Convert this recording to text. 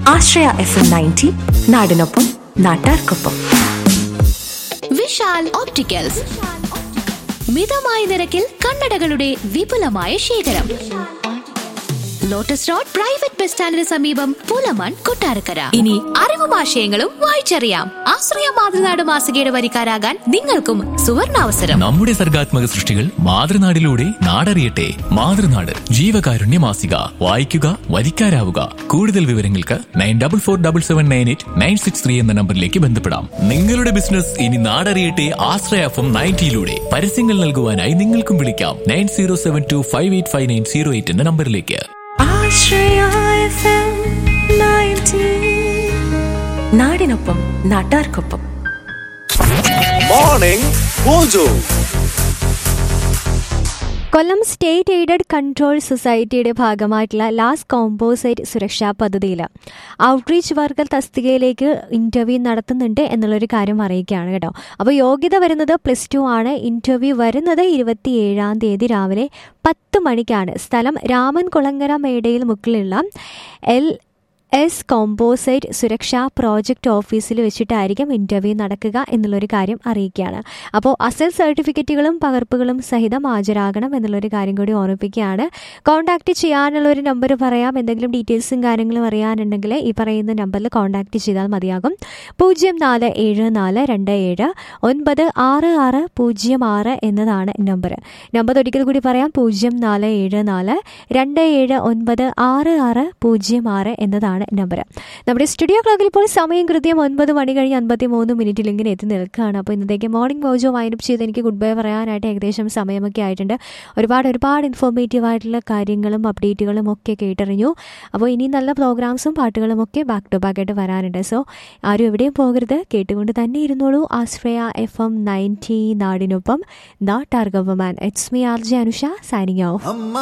ആശ്രയ F M ninety നാടിനൊപ്പം നാട്ടാർക്കൊപ്പം Vishal opticals മിതമായ നിരക്കിൽ കണ്ണടകളുടെ വിപുലമായ ശേഖരം ലോട്ടസ് റോഡ് പ്രൈവറ്റ് ബസ് സ്റ്റാൻഡിന് സമീപം പുലമൺ കൊട്ടാരക്കര ഇനി അറിവും ആശയങ്ങളും വായിച്ചറിയാം ആശ്രയ മാതൃനാട് മാസികയുടെ വരിക്കാരാകാൻ നിങ്ങൾക്കും സുവർണാവസരം നമ്മുടെ സർഗാത്മക സൃഷ്ടികൾ മാതൃനാടിലൂടെ നാടറിയട്ടെ മാതൃനാട് ജീവകാരുണ്യ മാസിക വായിക്കുക വരിക്കാരാവുക കൂടുതൽ വിവരങ്ങൾക്ക് nine double four double seven nine eight nine six three എന്ന നമ്പറിലേക്ക് ബന്ധപ്പെടാം നിങ്ങളുടെ ബിസിനസ് ഇനി നാടറിയട്ടെ ആശ്രയഫം നയൻറ്റിയിലൂടെ പരസ്യങ്ങൾ നൽകുവാനായി നിങ്ങൾക്കും വിളിക്കാം nine zero seven two five eight five nine zero eight എന്ന നമ്പറിലേക്ക് ആശ്രയ എഫ് എം നയൻറ്റി നാടിനൊപ്പം നാട്ടാർക്കൊപ്പം morning mojo Kollam state aided control സൊസൈറ്റിയുടെ ഭാഗമായിട്ടുള്ള ലാസ്റ്റ് കോമ്പോസൈറ്റ് സുരക്ഷാ പദ്ധതിയിൽ ഔട്ട്റീച്ച് വർക്കർ തസ്തികയിലേക്ക് ഇൻ്റർവ്യൂ നടത്തുന്നുണ്ട് എന്നുള്ളൊരു കാര്യം അറിയിക്കുകയാണ് കേട്ടോ അപ്പോൾ യോഗ്യത വരുന്നത് പ്ലസ് ടു ആണ് ഇൻ്റർവ്യൂ വരുന്നത് ഇരുപത്തിയേഴാം തീയതി രാവിലെ പത്ത് മണിക്കാണ് സ്ഥലം രാമൻ കുളങ്ങര മേടയിൽ മുക്കിലുള്ള L S composite Suraksha project ഓഫീസിൽ വെച്ചിട്ടായിരിക്കും ഇൻ്റർവ്യൂ നടക്കുക എന്നുള്ളൊരു കാര്യം അറിയിക്കുകയാണ് അപ്പോൾ അസൽ സർട്ടിഫിക്കറ്റുകളും പകർപ്പുകളും സഹിതം ഹാജരാകണം എന്നുള്ളൊരു കാര്യം കൂടി ഓർമ്മിപ്പിക്കുകയാണ് കോൺടാക്റ്റ് ചെയ്യാനുള്ള ഒരു നമ്പർ പറയാം എന്തെങ്കിലും ഡീറ്റെയിൽസും കാര്യങ്ങളും അറിയാനുണ്ടെങ്കിൽ ഈ പറയുന്ന നമ്പറിൽ കോൺടാക്റ്റ് ചെയ്താൽ മതിയാകും പൂജ്യം നാല് ഏഴ് നാല് രണ്ട് ഏഴ് ഒൻപത് ആറ് ആറ് പൂജ്യം ആറ് എന്നതാണ് നമ്പർ നമ്പർ ഒരിക്കൽ കൂടി പറയാം പൂജ്യം നാല് ഏഴ് നാല് രണ്ട് ഏഴ് ഒൻപത് ആറ് ആറ് പൂജ്യം ആറ് എന്നതാണ് നമ്പർ നമ്മുടെ സ്റ്റുഡിയോ ക്ലോക്കിൽ ഇപ്പോൾ സമയം കൃത്യം ഒൻപത് മണി കഴിഞ്ഞ് അൻപത്തി മൂന്ന് മിനിറ്റിൽ ഇങ്ങനെ എത്തി നിൽക്കുകയാണ് അപ്പോൾ ഇന്നത്തേക്ക് മോർണിംഗ് മോജോ വൈൻഡപ്പ് ചെയ്ത് എനിക്ക് ഗുഡ് ബൈ പറയാനായിട്ട് ഏകദേശം സമയമൊക്കെ ആയിട്ടുണ്ട് ഒരുപാട് ഒരുപാട് ഇൻഫോർമേറ്റീവ് ആയിട്ടുള്ള കാര്യങ്ങളും അപ്ഡേറ്റുകളും ഒക്കെ കേട്ടറിഞ്ഞു അപ്പോൾ ഇനി നല്ല പ്രോഗ്രാംസും പാട്ടുകളും ഒക്കെ ബാക്ക് ടു ബാക്ക് ആയിട്ട് വരാനുണ്ട് സോ ആരും എവിടെയും പോകരുത് കേട്ടുകൊണ്ട് തന്നെ ഇരുന്നോളൂ ആശ്രയ എഫ് എം നയൻറ്റി നാടിനൊപ്പം നാട്ടാർ government it's me R J Anusha signing off അമ്മ